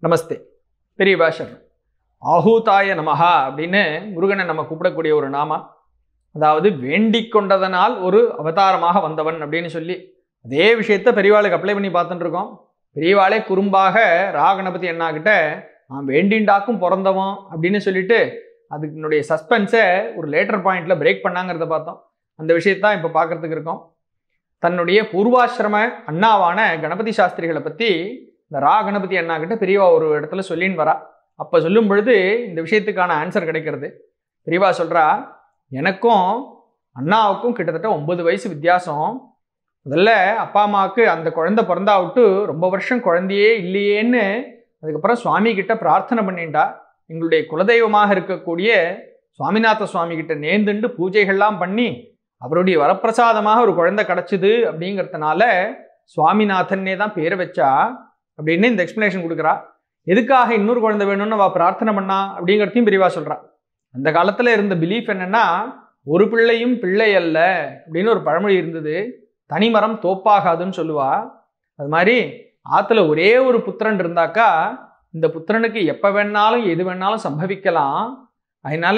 நமஸ்தே பெரிய பாஷர் ஆஹூதாய நமஹா அப்படின்னு முருகனை நம்ம கூப்பிடக்கூடிய ஒரு நாமா அதாவது வேண்டிக் கொண்டதனால் ஒரு அவதாரமாக வந்தவன் அப்படின்னு சொல்லி அதே விஷயத்த பெரியவாளுக்கு அப்ளை பண்ணி பார்த்துட்டு இருக்கோம் பெரியவாளே குறும்பாக ராகணபதி அண்ணாகிட்ட நான் வேண்டிண்டாக்கும் பிறந்தவன் அப்படின்னு சொல்லிட்டு அதுக்குனுடைய சஸ்பென்ஸை ஒரு லேட்டர் பாயிண்ட்ல பிரேக் பண்ணாங்கிறத பார்த்தோம் அந்த விஷயத்தான் இப்போ பார்க்கறதுக்கு இருக்கோம் தன்னுடைய பூர்வாசிரம அண்ணாவான கணபதி சாஸ்திரிகளை பற்றி இந்த ரா கணபதி அண்ணா கிட்ட பெரியவா ஒரு இடத்துல சொல்லின்னு வரா அப்போ சொல்லும் பொழுது இந்த விஷயத்துக்கான ஆன்சர் கிடைக்கிறது பெரியவா சொல்றா எனக்கும் அண்ணாவுக்கும் கிட்டத்தட்ட ஒன்பது வயசு வித்தியாசம் முதல்ல அப்பா அம்மாவுக்கு அந்த குழந்தை பிறந்தா விட்டு ரொம்ப வருஷம் குழந்தையே இல்லையேன்னு அதுக்கப்புறம் சுவாமி கிட்ட பிரார்த்தனை பண்ணிண்டா எங்களுடைய குலதெய்வமாக இருக்கக்கூடிய சுவாமிநாத சுவாமி கிட்ட நேர்ந்துண்டு பூஜைகள்லாம் பண்ணி அவருடைய வரப்பிரசாதமாக ஒரு குழந்தை கிடச்சிது அப்படிங்கிறதுனால சுவாமிநாதன்னே தான் பேரை வச்சா அப்படின்னு இந்த எக்ஸ்பிளனேஷன் கொடுக்குறா எதுக்காக இன்னொரு குழந்தை வேணும்னு அவள் பிரார்த்தனை பண்ணா அப்படிங்கிறதையும் பெரியவா சொல்றா அந்த காலத்தில் இருந்த பிலீஃப் என்னன்னா ஒரு பிள்ளையும் பிள்ளை அல்ல அப்படின்னு ஒரு பழமொழி இருந்தது தனிமரம் தோப்பாகாதுன்னு சொல்லுவா அது மாதிரி ஆற்றுல ஒரே ஒரு புத்திரன் இருந்தாக்கா இந்த புத்திரனுக்கு எப்போ வேணாலும் எது வேணாலும் சம்பவிக்கலாம் அதனால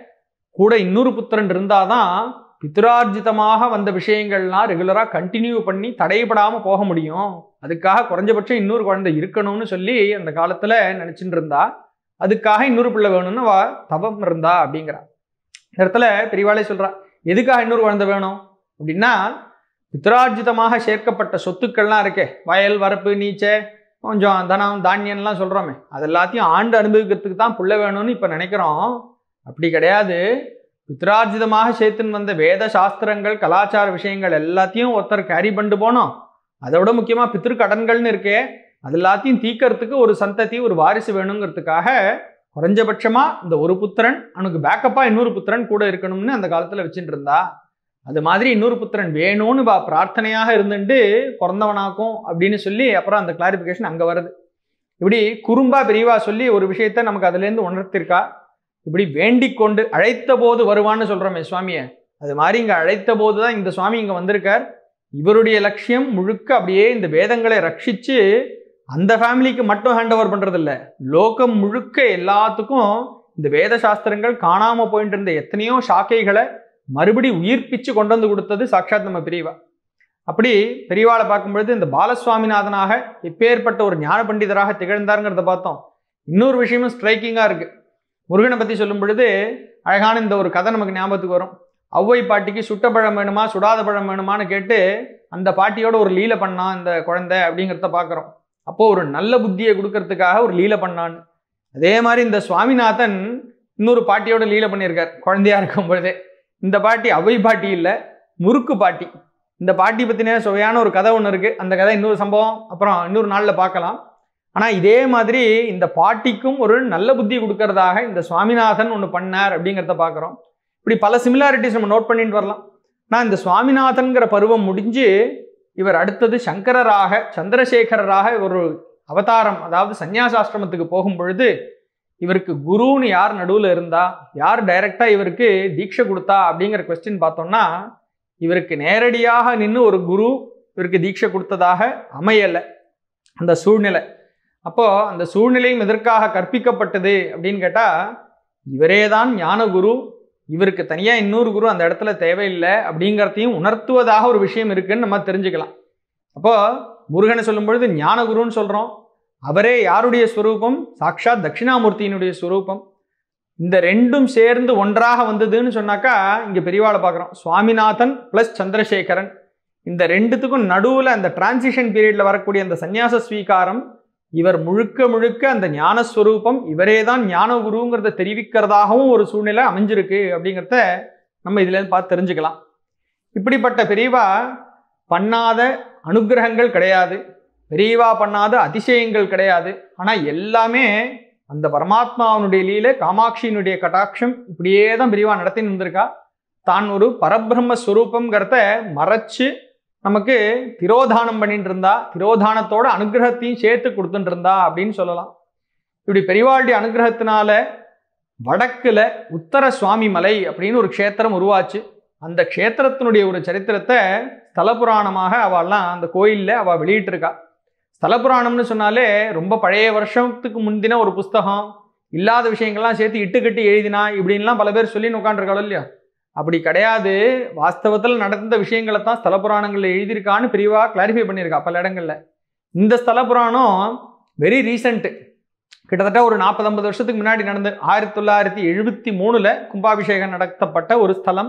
கூட இன்னொரு புத்திரன் இருந்தாதான் பித்ரார்ஜிதமாக வந்த விஷயங்கள்லாம் ரெகுலராக கண்டினியூ பண்ணி தடைபடாமல் போக முடியும் அதுக்காக குறைஞ்சபட்சம் இன்னொரு குழந்தை இருக்கணும்னு சொல்லி அந்த காலத்தில் நினச்சிட்டு இருந்தா அதுக்காக இன்னொரு பிள்ளை வேணும்னு அவ தவம் இருந்தா அப்படிங்கிறா இந்த இடத்துல பெரியவாளே சொல்றா எதுக்காக இன்னொரு குழந்தை வேணும் அப்படின்னா பித்ரார்ஜிதமாக சேர்க்கப்பட்ட சொத்துக்கள்லாம் இருக்கே வயல் வரப்பு நீச்சை கொஞ்சம் தனம் தானியம்லாம் சொல்கிறோமே அது எல்லாத்தையும் ஆண்டு அனுபவிக்கிறதுக்கு தான் புள்ள வேணும்னு இப்போ நினைக்கிறோம் அப்படி கிடையாது பித்ரார்ஜிதமாக சேர்த்துன்னு வந்த வேத சாஸ்திரங்கள் கலாச்சார விஷயங்கள் எல்லாத்தையும் ஒருத்தர் கேரி பண்ணிட்டு போனோம் அதை விட முக்கியமாக பித்திரு கடன்கள்னு இருக்கே அது எல்லாத்தையும் தீக்கிறதுக்கு ஒரு சந்ததி ஒரு வாரிசு வேணுங்கிறதுக்காக குறைஞ்சபட்சமாக இந்த ஒரு புத்திரன் அவனுக்கு பேக்கப்பாக இன்னொரு புத்திரன் கூட இருக்கணும்னு அந்த காலத்தில் வச்சுட்டு இருந்தா அது மாதிரி இன்னொரு புத்திரன் வேணும்னு வா பிரார்த்தனையாக இருந்துட்டு பிறந்தவனாக்கும் அப்படின்னு சொல்லி அப்புறம் அந்த கிளாரிஃபிகேஷன் அங்கே வருது இப்படி குறும்பா பெரியவா சொல்லி ஒரு விஷயத்த நமக்கு அதுலேருந்து உணர்த்திருக்கா இப்படி வேண்டிக் கொண்டு அழைத்த போது வருவான்னு சொல்கிறோமே சுவாமியை அது மாதிரி இங்கே அழைத்த போது தான் இந்த சுவாமி இங்கே வந்திருக்கார் இவருடைய லட்சியம் முழுக்க அப்படியே இந்த வேதங்களை ரட்சித்து அந்த ஃபேமிலிக்கு மட்டும் ஹேண்ட் ஓவர் பண்ணுறதில்ல லோகம் முழுக்க எல்லாத்துக்கும் இந்த வேத சாஸ்திரங்கள் காணாமல் போயிட்டு இருந்த எத்தனையோ சாக்கைகளை மறுபடி உயிர்ப்பிச்சு கொண்டு வந்து கொடுத்தது சாட்சாத் நம்ம பெரியவா அப்படி பெரியவாளை பார்க்கும்பொழுது இந்த பாலசுவாமிநாதனாக எப்பேற்பட்ட ஒரு ஞான பண்டிதராக திகழ்ந்தாருங்கிறத பார்த்தோம் இன்னொரு விஷயமும் ஸ்ட்ரைக்கிங்காக இருக்கு முருகனை பற்றி சொல்லும் பொழுது அழகான இந்த ஒரு கதை நமக்கு ஞாபகத்துக்கு வரும் ஔவை பாட்டிக்கு சுட்ட பழம் வேணுமா சுடாத பழம் வேணுமான்னு கேட்டு அந்த பாட்டியோட ஒரு லீலை பண்ணான் இந்த குழந்தை அப்படிங்கிறத பார்க்குறோம் அப்போ ஒரு நல்ல புத்தியை கொடுக்கறதுக்காக ஒரு லீலை பண்ணான்னு அதே மாதிரி இந்த சுவாமிநாதன் இன்னொரு பாட்டியோட லீலை பண்ணியிருக்கார் குழந்தையா இருக்கும் பொழுதே இந்த பாட்டி அவை பாட்டி இல்லை முறுக்கு பாட்டி இந்த பாட்டி பற்றின சுவையான ஒரு கதை ஒன்று இருக்குது அந்த கதை இன்னொரு சம்பவம் அப்புறம் இன்னொரு நாளில் பார்க்கலாம் ஆனால் இதே மாதிரி இந்த பாட்டிக்கும் ஒரு நல்ல புத்தி கொடுக்கறதாக இந்த சுவாமிநாதன் ஒன்று பண்ணார் அப்படிங்கிறத பார்க்குறோம் இப்படி பல சிமிலாரிட்டிஸ் நம்ம நோட் பண்ணிட்டு வரலாம் ஆனால் இந்த சுவாமிநாதன்கிற பருவம் முடிஞ்சு இவர் அடுத்தது சங்கரராக சந்திரசேகரராக ஒரு அவதாரம் அதாவது சந்நியாசாசிரமத்துக்கு போகும் பொழுது இவருக்கு குருன்னு யார் நடுவில் இருந்தா யார் டைரக்டா இவருக்கு தீட்சை கொடுத்தா அப்படிங்கிற கொஸ்டின் பார்த்தோம்னா இவருக்கு நேரடியாக நின்று ஒரு குரு இவருக்கு தீட்சை கொடுத்ததாக அமையலை அந்த சூழ்நிலை அப்போ அந்த சூழ்நிலையும் எதற்காக கற்பிக்கப்பட்டது அப்படின்னு கேட்டா இவரே தான் ஞான குரு இவருக்கு தனியாக இன்னொரு குரு அந்த இடத்துல தேவையில்லை அப்படிங்கிறதையும் உணர்த்துவதாக ஒரு விஷயம் இருக்குன்னு நம்ம தெரிஞ்சுக்கலாம் அப்போ முருகனை சொல்லும் பொழுது ஞான குருன்னு சொல்கிறோம் அவரே யாருடைய ஸ்வரூபம் சாக்ஷாத் தட்சிணாமூர்த்தியினுடைய ஸ்வரூபம் இந்த ரெண்டும் சேர்ந்து ஒன்றாக வந்ததுன்னு சொன்னாக்கா இங்கே பெரியவாளை பார்க்குறோம் சுவாமிநாதன் ப்ளஸ் சந்திரசேகரன் இந்த ரெண்டுத்துக்கும் நடுவில் அந்த டிரான்சிஷன் பீரியடில் வரக்கூடிய அந்த சந்நியாச ஸ்வீகாரம் இவர் முழுக்க முழுக்க அந்த ஞானஸ்வரூபம் இவரே தான் ஞான குருங்கிறத தெரிவிக்கிறதாகவும் ஒரு சூழ்நிலை அமைஞ்சிருக்கு அப்படிங்கிறத நம்ம இதுலேருந்து பார்த்து தெரிஞ்சுக்கலாம் இப்படிப்பட்ட பெரியவா பண்ணாத அனுகிரகங்கள் கிடையாது பெரியவா பண்ணாத அதிசயங்கள் கிடையாது ஆனால் எல்லாமே அந்த பரமாத்மாவனுடைய லீல காமாட்சியினுடைய கட்டாட்சம் இப்படியே தான் பெரியவா நடத்தின்னு வந்திருக்கா தான் ஒரு பரபிரம்ம ஸ்வரூபங்கிறத மறைச்சு நமக்கு திரோதானம் பண்ணிட்டு இருந்தா திரோதானத்தோட அனுகிரகத்தையும் சேர்த்து கொடுத்துட்டு இருந்தா அப்படின்னு சொல்லலாம் இப்படி பெரியவாளுடைய அனுகிரகத்தினால வடக்குல உத்தர சுவாமி மலை அப்படின்னு ஒரு க்ஷேத்திரம் உருவாச்சு அந்த க்ஷேத்திரத்தினுடைய ஒரு சரித்திரத்தை ஸ்தல புராணமாக அவெல்லாம் அந்த கோயிலில் அவள் வெளியிட்டிருக்கா ஸ்தல புராணம்னு சொன்னாலே ரொம்ப பழைய வருஷத்துக்கு முந்தின ஒரு புஸ்தகம் இல்லாத விஷயங்கள்லாம் சேர்த்து இட்டுக்கட்டி எழுதினா இப்படின்லாம் பல பேர் சொல்லி உட்காந்துருக்காளோ இல்லையா அப்படி கிடையாது வாஸ்தவத்தில் நடந்த விஷயங்களை தான் ஸ்தல புராணங்களில் எழுதியிருக்கான்னு பிரிவாக கிளாரிஃபை பண்ணியிருக்கா பல இடங்கள்ல இந்த ஸ்தல புராணம் வெரி ரீசெண்ட் கிட்டத்தட்ட ஒரு நாற்பது ஐம்பது வருஷத்துக்கு முன்னாடி நடந்து ஆயிரத்தி தொள்ளாயிரத்தி எழுபத்தி மூணுல கும்பாபிஷேகம் நடத்தப்பட்ட ஒரு ஸ்தலம்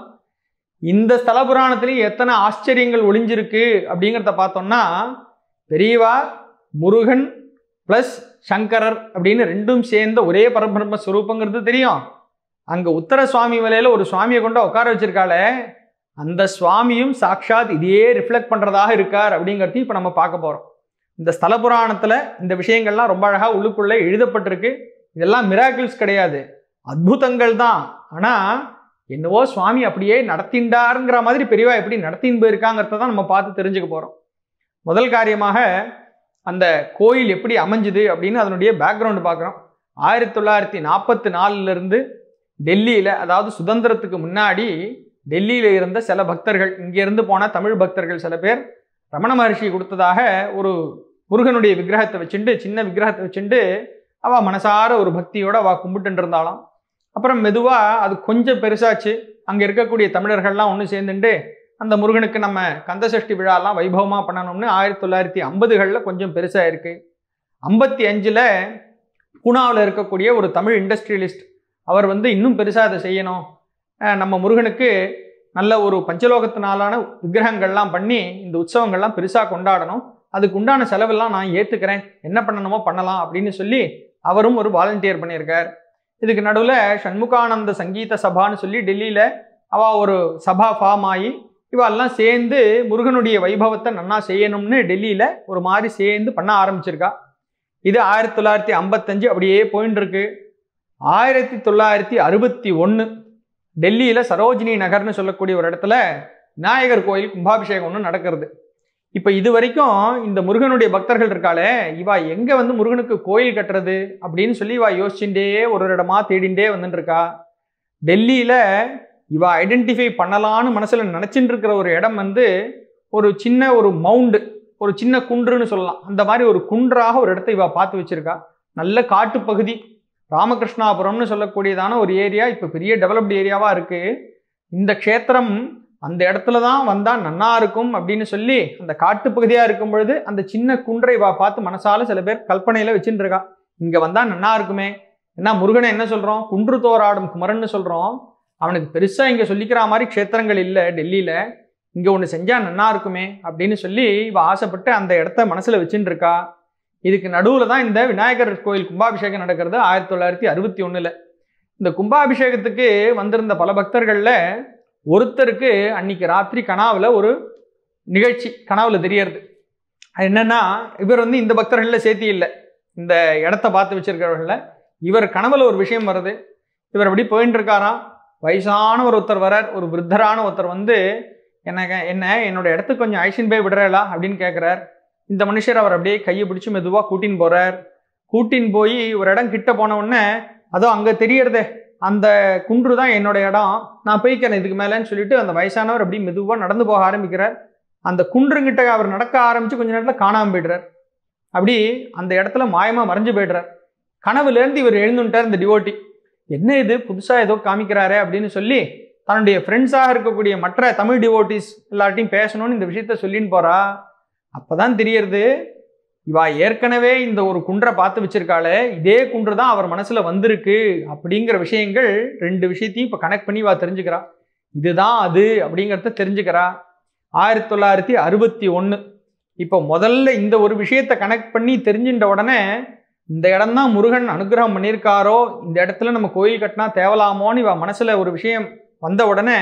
இந்த ஸ்தல புராணத்திலையும் எத்தனை ஆச்சரியங்கள் ஒளிஞ்சிருக்கு அப்படிங்கிறத பார்த்தோம்னா பெரியவா முருகன் ப்ளஸ் சங்கரர் அப்படின்னு ரெண்டும் சேர்ந்த ஒரே பரபிரம்ம ஸ்வரூபங்கிறது தெரியும் அங்க உத்தர சுவாமி மலையில ஒரு சுவாமியை கொண்டு உட்கார வச்சிருக்காளே அந்த சுவாமியும் சாக்ஷாத் இதையே ரிஃப்ளெக்ட் பண்றதாக இருக்கார் அப்படிங்கிறதையும் இப்போ நம்ம பார்க்க போறோம் இந்த ஸ்தல புராணத்துல இந்த விஷயங்கள்லாம் ரொம்ப அழகா உள்ளுக்குள்ள எழுதப்பட்டிருக்கு இதெல்லாம் மிராக்கிள்ஸ் கிடையாது அத்புதங்கள் தான் ஆனா என்னவோ சுவாமி அப்படியே நடத்திண்டாருங்கிற மாதிரி பெரியவா எப்படி நடத்தின்னு போயிருக்காங்கிறத தான் நம்ம பார்த்து தெரிஞ்சுக்க போறோம் முதல் காரியமாக அந்த கோயில் எப்படி அமைஞ்சுது அப்படின்னு அதனுடைய பேக்ரவுண்டு பார்க்குறோம் ஆயிரத்தி தொள்ளாயிரத்தி நாற்பத்தி நாலுலேருந்து டெல்லியில் அதாவது சுதந்திரத்துக்கு முன்னாடி டெல்லியில் இருந்த சில பக்தர்கள் இங்கேருந்து போன தமிழ் பக்தர்கள் சில பேர் ரமண மகர்ஷி கொடுத்ததாக ஒரு முருகனுடைய விக்கிரகத்தை வச்சுட்டு சின்ன விக்கிரகத்தை வச்சுட்டு அவள் மனசார ஒரு பக்தியோட அவள் கும்பிட்டு இருந்தாலும் அப்புறம் மெதுவாக அது கொஞ்சம் பெருசாச்சு அங்கே இருக்கக்கூடிய தமிழர்கள்லாம் ஒன்று சேர்ந்துட்டு அந்த முருகனுக்கு நம்ம கந்தசஷ்டி விழாலாம் வைபவமாக பண்ணணும்னு ஆயிரத்தி தொள்ளாயிரத்தி ஐம்பதுகளில் கொஞ்சம் பெருசாக இருக்குது ஐம்பத்தி அஞ்சில் பூனாவில் இருக்கக்கூடிய ஒரு தமிழ் இண்டஸ்ட்ரியலிஸ்ட் அவர் வந்து இன்னும் பெருசாக அதை செய்யணும் அஹ் நம்ம முருகனுக்கு நல்ல ஒரு பஞ்சலோகத்தினாலான விக்கிரகங்கள்லாம் பண்ணி இந்த உற்சவங்கள்லாம் பெருசாக கொண்டாடணும் அதுக்கு உண்டான செலவெல்லாம் நான் ஏற்றுக்கிறேன் என்ன பண்ணணுமோ பண்ணலாம் அப்படின்னு சொல்லி அவரும் ஒரு வாலண்டியர் பண்ணியிருக்கார் இதுக்கு நடுவில் சண்முகானந்த சங்கீத சபான்னு சொல்லி டெல்லியில் அவள் ஒரு சபா ஃபார்ம் ஆகி இவெல்லாம் சேர்ந்து முருகனுடைய வைபவத்தை நன்னா செய்யணும்னு டெல்லியில் ஒரு மாதிரி சேர்ந்து பண்ண ஆரம்பிச்சிருக்கா இது ஆயிரத்தி தொள்ளாயிரத்தி ஐம்பத்தஞ்சு அப்படியே போயின்னு இருக்கு ஆயிரத்தி தொள்ளாயிரத்தி அறுபத்தி ஒன்று டெல்லியில் சரோஜினி நகர்னு சொல்லக்கூடிய ஒரு இடத்துல விநாயகர் கோயில் கும்பாபிஷேகம் ஒன்று நடக்கிறது இப்போ இது வரைக்கும் இந்த முருகனுடைய பக்தர்கள் இருக்காளே இவா எங்கே வந்து முருகனுக்கு கோயில் கட்டுறது அப்படின்னு சொல்லி இவா யோசிச்சுட்டே ஒரு ஒரு இடமா தேடிண்டே வந்துட்டு இருக்கா டெல்லியில் இவ ஐடென்டிஃபை பண்ணலான்னு மனசில் நினச்சிட்டு இருக்கிற ஒரு இடம் வந்து ஒரு சின்ன ஒரு மவுண்டு ஒரு சின்ன குன்றுன்னு சொல்லலாம் அந்த மாதிரி ஒரு குன்றாக ஒரு இடத்த இவ பார்த்து வச்சிருக்கா நல்ல காட்டுப்பகுதி ராமகிருஷ்ணாபுரம்னு சொல்லக்கூடியதான ஒரு ஏரியா இப்போ பெரிய டெவலப்டு ஏரியாவாக இருக்குது இந்த க்ஷேத்திரம் அந்த இடத்துல தான் வந்தால் நன்னா இருக்கும் அப்படின்னு சொல்லி அந்த காட்டுப்பகுதியாக இருக்கும் பொழுது அந்த சின்ன குன்றை இவ பார்த்து மனசால சில பேர் கல்பனையில் வச்சுட்டு இருக்கா இங்கே வந்தால் நன்னா இருக்குமே என்ன முருகனை என்ன சொல்கிறோம் குன்று தோராடும் குமரன்னு சொல்கிறோம் அவனுக்கு பெருசாக இங்கே சொல்லிக்கிற மாதிரி க்ஷேத்திரங்கள் இல்லை டெல்லியில் இங்கே ஒன்று செஞ்சால் நன்னா இருக்குமே அப்படின்னு சொல்லி இவ ஆசைப்பட்டு அந்த இடத்த மனசில் வச்சுட்டு இருக்கா இதுக்கு நடுவில் தான் இந்த விநாயகர் கோயில் கும்பாபிஷேகம் நடக்கிறது ஆயிரத்தி தொள்ளாயிரத்தி அறுபத்தி ஒன்றில் இந்த கும்பாபிஷேகத்துக்கு வந்திருந்த பல பக்தர்களில் ஒருத்தருக்கு அன்னைக்கு ராத்திரி கனாவில் ஒரு நிகழ்ச்சி கனவுல தெரியறது அது என்னன்னா இவர் வந்து இந்த பக்தர்களில் சேர்த்தி இல்லை இந்த இடத்த பார்த்து வச்சிருக்கிறவர்கள இவர் கனவுல ஒரு விஷயம் வருது இவர் அப்படி போயின்னு இருக்காராம் வயசான ஒரு ஒருத்தர் வரார் ஒரு விருத்தரான ஒருத்தர் வந்து எனக்கு என்ன என்னோட இடத்துக்கு கொஞ்சம் ஐஷன் போய் விடுறேலா அப்படின்னு கேட்குறார் இந்த மனுஷர் அவர் அப்படியே கையை பிடிச்சி மெதுவாக கூட்டின்னு போறார் கூட்டின்னு போய் ஒரு இடம் கிட்ட போன உடனே அதோ அங்கே தெரியறதே அந்த குன்று தான் என்னோட இடம் நான் போய்க்கிறேன் இதுக்கு மேலேன்னு சொல்லிட்டு அந்த வயசானவர் அப்படியே மெதுவாக நடந்து போக ஆரம்பிக்கிறார் அந்த குன்றுங்கிட்ட அவர் நடக்க ஆரம்பித்து கொஞ்ச நேரத்தில் காணாமல் போய்டுறார் அப்படி அந்த இடத்துல மாயமாக மறைஞ்சு போய்டுறார் கனவுலேருந்து இவர் எழுந்துட்டார் இந்த டிவோட்டி என்ன இது புதுசாக ஏதோ காமிக்கிறாரே அப்படின்னு சொல்லி தன்னுடைய ஃப்ரெண்ட்ஸாக இருக்கக்கூடிய மற்ற தமிழ் டிவோட்டிஸ் எல்லார்ட்டையும் பேசணும்னு இந்த விஷயத்த சொல்லின்னு போறா அப்பதான் தெரியறது இவா ஏற்கனவே இந்த ஒரு குன்றை பார்த்து வச்சிருக்காளே இதே குன்று தான் அவர் மனசுல வந்திருக்கு அப்படிங்கிற விஷயங்கள் ரெண்டு விஷயத்தையும் இப்போ கனெக்ட் பண்ணி இவா தெரிஞ்சுக்கிறா இதுதான் அது அப்படிங்கிறத தெரிஞ்சுக்கிறா ஆயிரத்தி தொள்ளாயிரத்தி அறுபத்தி ஒன்று இப்போ முதல்ல இந்த ஒரு விஷயத்தை கனெக்ட் பண்ணி தெரிஞ்சின்ற உடனே இந்த இடம் தான் முருகன் அனுகிரகம் பண்ணியிருக்காரோ இந்த இடத்துல நம்ம கோயில் கட்டினா தேவலாமோன்னு இவ மனசுல ஒரு விஷயம் வந்த உடனே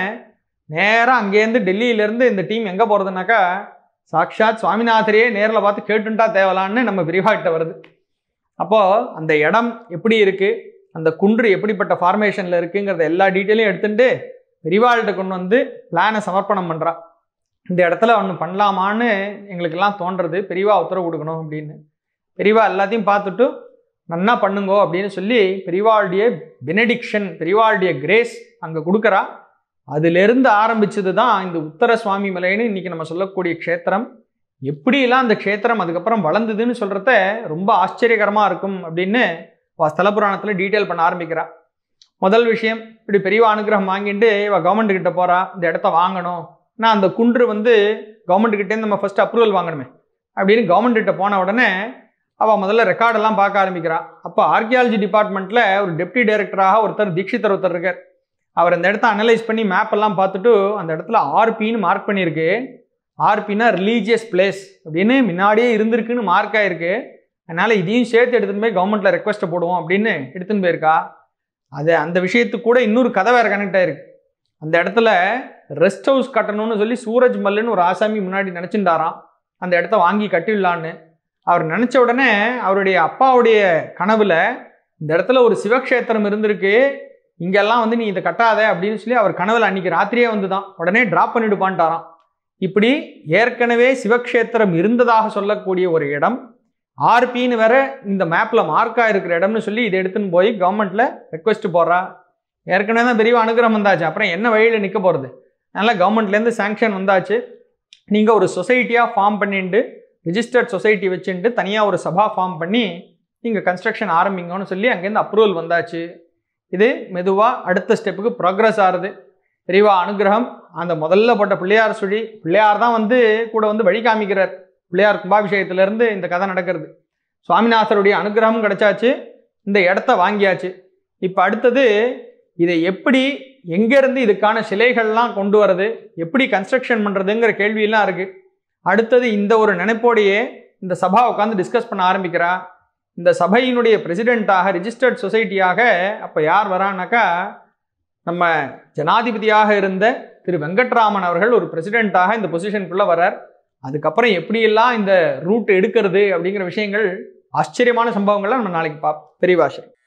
நேராக அங்கேருந்து டெல்லியிலேருந்து இந்த டீம் எங்கே போகிறதுனாக்கா சாக்ஷாத் சுவாமிநாதரையே நேரில் பார்த்து கேட்டுட்டா தேவலான்னு நம்ம விரிவாகிட்ட வருது அப்போது அந்த இடம் எப்படி இருக்குது அந்த குன்று எப்படிப்பட்ட ஃபார்மேஷனில் இருக்குங்கிறத எல்லா டீட்டெயிலையும் எடுத்துட்டு பெரிவாள்கிட்ட கொண்டு வந்து பிளானை சமர்ப்பணம் பண்ணுறா இந்த இடத்துல ஒன்று பண்ணலாமான்னு எங்களுக்கெல்லாம் தோன்றது பெரியவா உத்தரவு கொடுக்கணும் அப்படின்னு பெரியவா எல்லாத்தையும் பார்த்துட்டு நன்னா பண்ணுங்கோ அப்படின்னு சொல்லி பெரியவாளுடைய பெனடிக்ஷன் பெரியவாளுடைய கிரேஸ் அங்கே கொடுக்குறா அதிலிருந்து ஆரம்பிச்சது தான் இந்த உத்தர சுவாமி மலைன்னு இன்னைக்கு நம்ம சொல்லக்கூடிய க்ஷேத்திரம் எப்படியெல்லாம் அந்த க்ஷேத்திரம் அதுக்கப்புறம் வளர்ந்ததுன்னு சொல்கிறத ரொம்ப ஆச்சரியகரமாக இருக்கும் அப்படின்னு அவ ஸ்தல புராணத்தில் டீட்டெயில் பண்ண ஆரம்பிக்கிறா முதல் விஷயம் இப்படி பெரியவா அனுகிரகம் வாங்கிட்டு இவ கவர்மெண்ட் கிட்ட போறா இந்த இடத்த வாங்கணும் நான் அந்த குன்று வந்து கவர்மெண்ட் கிட்டேருந்து நம்ம ஃபர்ஸ்ட் அப்ரூவல் வாங்கணுமே அப்படின்னு கவர்மெண்ட் கிட்ட போன உடனே அவள் முதல்ல ரெக்கார்டெல்லாம் பார்க்க ஆரம்பிக்கிறா அப்போ ஆர்கியாலஜி டிபார்ட்மெண்ட்டில் ஒரு டெப்டி டைரக்டராக ஒருத்தர் தீட்சிதர் ஒருத்தர் இருக்கார் அவர் அந்த இடத்த அனலைஸ் பண்ணி மேப் எல்லாம் பார்த்துட்டு அந்த இடத்துல ஆர்பின்னு மார்க் பண்ணியிருக்கு ஆர்பின்னா ரிலீஜியஸ் பிளேஸ் அப்படின்னு முன்னாடியே இருந்திருக்குன்னு மார்க் ஆயிருக்கு அதனால் இதையும் சேர்த்து எடுத்துன்னு போய் கவர்மெண்ட்டில் ரெக்வஸ்ட்டை போடுவோம் அப்படின்னு எடுத்துன்னு போயிருக்கா அது அந்த விஷயத்துக்கு கூட இன்னொரு கதை வேறு கனெக்ட் ஆயிருக்கு அந்த இடத்துல ரெஸ்ட் ஹவுஸ் கட்டணும்னு சொல்லி சூரஜ் மல்லுன்னு ஒரு ஆசாமி முன்னாடி நினச்சிருந்தாராம் அந்த இடத்த வாங்கி கட்டிடலான்னு அவர் நினச்ச உடனே அவருடைய அப்பாவுடைய கனவுல இந்த இடத்துல ஒரு சிவக்ஷேத்திரம் இருந்திருக்கு இங்கெல்லாம் வந்து நீ இதை கட்டாத அப்படின்னு சொல்லி அவர் கனவுல அன்னைக்கு ராத்திரியே வந்து தான் உடனே டிராப் பண்ணிடுப்பான்ட்டாராம் இப்படி ஏற்கனவே சிவக்ஷேத்திரம் இருந்ததாக சொல்லக்கூடிய ஒரு இடம் ஆர்பின்னு வேற இந்த மேப்பில் மார்க்காக இருக்கிற இடம்னு சொல்லி இதை எடுத்துன்னு போய் கவர்மெண்ட்டில் ரெக்வெஸ்ட் போடுறா ஏற்கனவே தான் பெரிய அனுகிரகம் வந்தாச்சு அப்புறம் என்ன வழியில் நிற்க போகிறது அதனால் கவர்மெண்ட்லேருந்து சாங்ஷன் வந்தாச்சு நீங்கள் ஒரு சொசைட்டியாக ஃபார்ம் பண்ணிட்டு ரிஜிஸ்டர்ட் சொசைட்டி வச்சுட்டு தனியாக ஒரு சபா ஃபார்ம் பண்ணி நீங்கள் கன்ஸ்ட்ரக்ஷன் ஆரம்பிங்கன்னு சொல்லி அங்கேருந்து அப்ரூவல் வந்தாச்சு இது மெதுவாக அடுத்த ஸ்டெப்புக்கு ப்ரோக்ரஸ் ஆகுது பெரியவா அனுகிரகம் அந்த முதல்ல போட்ட பிள்ளையார் சுழி பிள்ளையார் தான் வந்து கூட வந்து வழி காமிக்கிறார் பிள்ளையார் கும்பாபிஷேகத்திலேருந்து இந்த கதை நடக்கிறது சுவாமிநாதருடைய அனுகிரகம் கிடைச்சாச்சு இந்த இடத்த வாங்கியாச்சு இப்போ அடுத்தது இதை எப்படி எங்கேருந்து இதுக்கான சிலைகள்லாம் கொண்டு வரது எப்படி கன்ஸ்ட்ரக்ஷன் பண்ணுறதுங்கிற கேள்வியெல்லாம் இருக்குது அடுத்தது இந்த ஒரு நினைப்போடையே இந்த சபா உட்காந்து டிஸ்கஸ் பண்ண ஆரம்பிக்கிறா இந்த சபையினுடைய பிரசிடெண்ட்டாக ரிஜிஸ்டர்ட் சொசைட்டியாக அப்போ யார் வரான்னாக்கா நம்ம ஜனாதிபதியாக இருந்த திரு வெங்கட்ராமன் அவர்கள் ஒரு பிரசிடெண்ட்டாக இந்த பொசிஷனுக்குள்ளே வரார் அதுக்கப்புறம் எப்படியெல்லாம் இந்த ரூட் எடுக்கிறது அப்படிங்கிற விஷயங்கள் ஆச்சரியமான சம்பவங்களை நம்ம நாளைக்கு பார்ப்போம் பெரியவாசர்